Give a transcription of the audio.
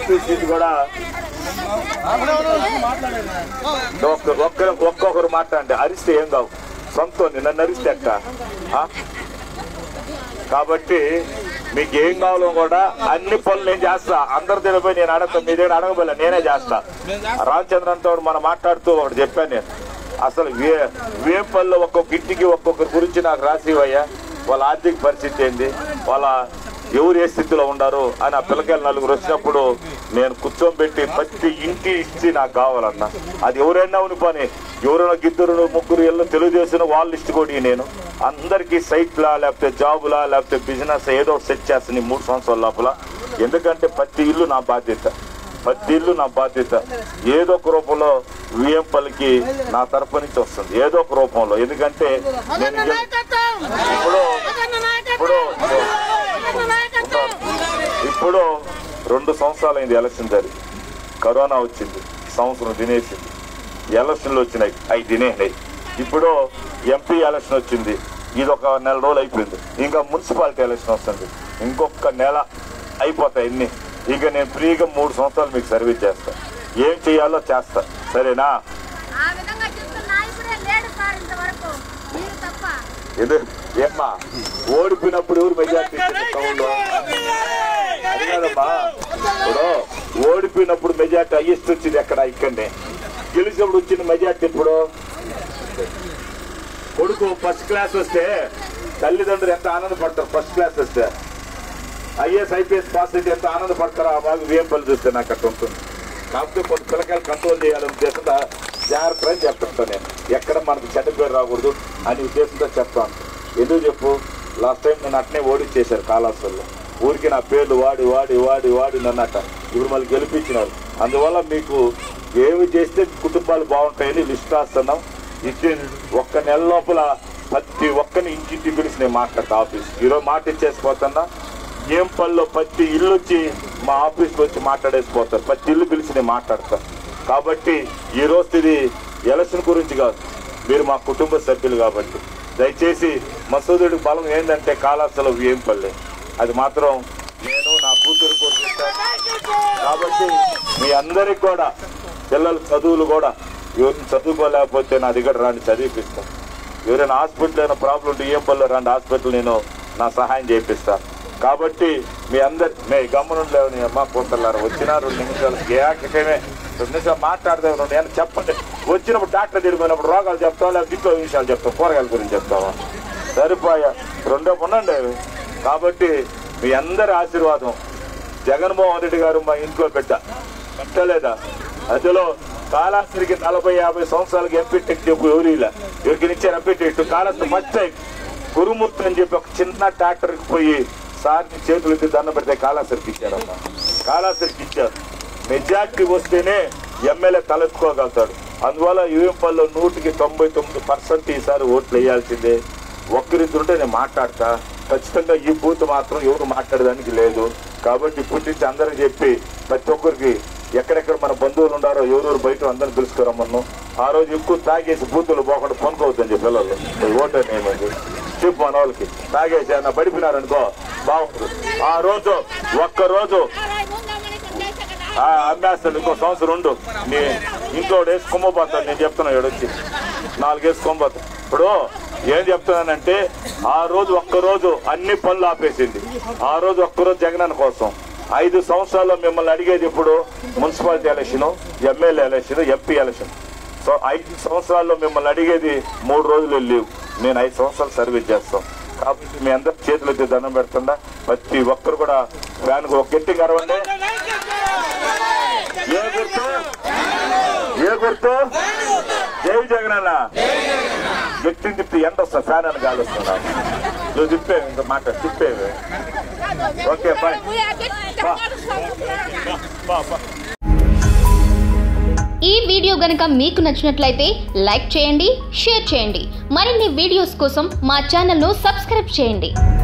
Office నుంచి కూడా ఒక్క ఒక్క ఒక్కొక్కరు మాట్లాడండి అరిస్తే ఏం కావు సొంతం నన్ను అరిస్తే అక్క ఆ? కాబట్టి మీకు ఏం కావాలో కూడా అన్ని పనులు నేను చేస్తా అందరి దగ్గర పోయి నేను అడగతా మీ దగ్గర అడగబోలే నేనే చేస్తా రామచంద్రన్తో మనం మాట్లాడుతూ ఒకటి చెప్పాను నేను అసలు వే వేపల్లో ఒక్కొక్క ఇంటికి ఒక్కొక్కరి గురించి నాకు రాసివయ్యా వాళ్ళ ఆర్థిక పరిస్థితి ఏంది వాళ్ళ ఎవరు ఏ స్థితిలో ఉండారు అని ఆ పిల్లకాయలు నలుగురు వచ్చినప్పుడు నేను కూర్చోబెట్టి ప్రతి ఇంటి ఇచ్చి నాకు కావాలన్నా అది ఎవరైనా ఉని పని ఎవరైనా ఇద్దరు ముగ్గురు ఇళ్ళు తెలుగుదేశం వాళ్ళ లిస్ట్ కూడా నేను అందరికీ సైట్లా లేకపోతే జాబులా లేకపోతే బిజినెస్ ఏదో ఒకటి సెట్ చేస్తాను ఈ మూడు సంవత్సరాల లోపల ఎందుకంటే ప్రతి ఇల్లు నా బాధ్యత ప్రతి ఇల్లు నా బాధ్యత ఏదో ఒక రూపంలో విఎంపల్కి నా తరపు నుంచి వస్తుంది ఏదో ఒక రూపంలో ఎందుకంటే నేను గెల్- ఇప్పుడు ఇప్పుడు ఇప్పుడు రెండు సంవత్సరాలు అయింది ఎలక్షన్ జరిగి కరోనా వచ్చింది సంవత్సరం తినేసింది ఎలక్షన్లు వచ్చినాయి అవి తినేసినాయి ఇప్పుడు ఎంపీ ఎలక్షన్ వచ్చింది ఇది ఒక నెల రోజులు అయిపోయింది ఇంకా మున్సిపాలిటీ ఎలక్షన్ వస్తుంది ఇంకొక నెల అయిపోతాయి అన్ని ఇంకా నేను ఫ్రీగా మూడు సంవత్సరాలు మీకు సర్వీస్ చేస్తా ఏం చేయాలో చేస్తా సరేనా ఆ విధంగా చెప్తున్న నాయకుడే లేడు సార్ ఇంతవరకు మీరు తప్ప ఎందుకు ఏమ్మా ఓడిపోయినప్పుడు ఎవరు మెజార్టీ టౌన్లో అది కాదమ్మా ఇప్పుడు ఓడిపోయినప్పుడు మెజార్టీ హైయెస్ట్ వచ్చింది ఎక్కడ ఇక్కడనే గెలిచినప్పుడు వచ్చిన మెజార్టీ ఇప్పుడు కొడుకు ఫస్ట్ క్లాస్ వస్తే తల్లిదండ్రులు ఎంత ఆనందపడతారు ఫస్ట్ క్లాస్ వస్తే ఐఏఎస్ ఐపీఎస్ పాస్ అయితే ఎంత ఆనందపడతారో ఆ బాగా వేంపల్లి చూస్తే నాకు అట్లా ఉంటుంది కాకపోతే కొన్ని పిల్లకాయలు కంట్రోల్ చేయాలనే ఉద్దేశంతో జాగ్రత్త అని చెప్తుంటాను నేను ఎక్కడ మనకు చెడ్డ పేరు రాకూడదు అని ఉద్దేశంతో చెప్తాను ఎందుకు చెప్పు లాస్ట్ టైం నేను అట్నే ఓడిచ్చేశారు కాలాసుల్లో ఊరికి నా పేర్లు వాడి వాడి వాడి వాడి నన్నట ఇప్పుడు మళ్ళీ గెలిపించినారు అందువల్ల మీకు ఏమి చేస్తే కుటుంబాలు బాగుంటాయని లిస్ట్ రాస్తున్నాం ఇచ్చి ఒక్క నెల లోపల ప్రతి ఒక్కరిని ఇంటింటి పిలిచి నేను మాట్లాడతా ఆఫీస్ ఈరోజు మాట ఇచ్చేసిపోతున్నా ఏం పనిలో ప్రతి ఇల్లు వచ్చి మా ఆఫీస్కి వచ్చి మాట్లాడేసిపోతారు ప్రతి ఇల్లు పిలిచి నేను మాట్లాడతా కాబట్టి ఈ రోజు ఇది ఎలక్షన్ గురించి కాదు మీరు మా కుటుంబ సభ్యులు కాబట్టి దయచేసి మసూదుడికి బలం ఏంటంటే కాలాసలో ఏం పల్లె అది మాత్రం నేను నా కూతురు కూడా చేస్తాను కాబట్టి మీ అందరికి కూడా పిల్లల చదువులు కూడా ఎవరిని చదువుకోలేకపోతే నా దగ్గర రాండి చదివిపిస్తాను ఎవరైనా హాస్పిటల్ అయినా ప్రాబ్లం ఉంటే ఏం పనులు రండి హాస్పిటల్ నేను నా సహాయం చేపిస్తా కాబట్టి మీ అందరి మే గమనుండలేవని అమ్మ పోతలారు వచ్చిన రెండు నిమిషాలు ఏకమే రెండు నిమిషాలు మాట్లాడదాం రెండు ఏమైనా చెప్పండి వచ్చినప్పుడు డాక్టర్ తిరిగిపోయినప్పుడు రోగాలు చెప్తావా లేకపోతే ఇంకో విషయాలు చెప్తాం కూరగాయల గురించి చెప్తావా సరిపోయా రెండో ఉండండి కాబట్టి మీ అందరి ఆశీర్వాదం జగన్మోహన్ రెడ్డి గారు మా ఇంట్లో బిడ్డ పెట్టలేదా అందులో కాళాస్త్రికి నలభై యాభై సంవత్సరాలకి ఎంపీ టికెట్ ఎవరు ఇలా ఎవరికి ఇచ్చారు MP ticket Kalahasti first time Gurumurthy అని చెప్పి ఒక చిన్న ట్రాక్టర్కి పోయి సార్ని చేతులు ఎత్తి దండ పెడితే కాళాస్త్రికి ఇచ్చారమ్మా కాళాస్త్రికి ఇచ్చారు మెజార్టీ వస్తేనే ఎమ్మెల్యే తలెత్తుకోగలుగుతాడు అందువల్ల యూఎంపల్లో నూటికి తొంభై తొమ్మిది పర్సెంట్ ఈసారి ఓట్లు వేయాల్సిందే ఒక్కరిద్దరుంటే నేను మాట్లాడతా ఖచ్చితంగా ఈ బూత్ మాత్రం ఎవరు మాట్లాడడానికి లేదు కాబట్టి ఇప్పటి నుంచి అందరికి చెప్పి ప్రతి ఒక్కరికి ఎక్కడెక్కడ మన బంధువులు ఉండారో ఎవరెవరు బయట అందరిని పిలుచుకోరమ్మను ఆ రోజు ఎక్కువ తాగేసి బూతులు పోకుండా పనుకోవద్దని చెప్పి పిల్లలు ఓటర్ ఏమైంది చెప్పు మన వాళ్ళకి తాగేసి అన్న పడిపోయినారనుకో బాగుంటుంది ఆ రోజు ఒక్క రోజు ఆ, అమ్మేస్తాను ఇంకో సంవత్సరం ఉండు నీ ఇంట్లో వేసి కుమ్మపోతాను నేను చెప్తున్నా వచ్చి నాలుగేసి కుమ్మపోతాను ఇప్పుడు ఏం చెప్తున్నానంటే ఆ రోజు ఒక్క రోజు అన్ని పనులు ఆపేసింది ఆ రోజు ఒక్కరోజు జగనన్న కోసం ఐదు సంవత్సరాల్లో మిమ్మల్ని అడిగేది ఇప్పుడు municipality election MLA election MP election so ఐదు సంవత్సరాల్లో మిమ్మల్ని అడిగేది మూడు రోజులు లీవ్ నేను ఐదు సంవత్సరాలు సర్వీస్ చేస్తాం కాబట్టి మీ అందరి చేతులు ఎత్తి దండం పెడుతుండా ప్రతి ఒక్కరు కూడా ఫ్యాన్ ఒక గట్టిగా అరవండి ఏ గుర్తు ఏ గుర్తు జై జగనన్న గట్టి తిప్పి ఎండ వస్తా ఫ్యాన్ అని గాలి వస్తున్నా నువ్వు తిప్పే ఇంకా మాట తిప్పేవి ఓకే బాయ్ బా బా ఈ వీడియో గనుక మీకు నచ్చినట్లయితే లైక్ చేయండి షేర్ చేయండి మరిన్ని వీడియోస్ కోసం మా ఛానల్ను సబ్స్క్రైబ్ చేయండి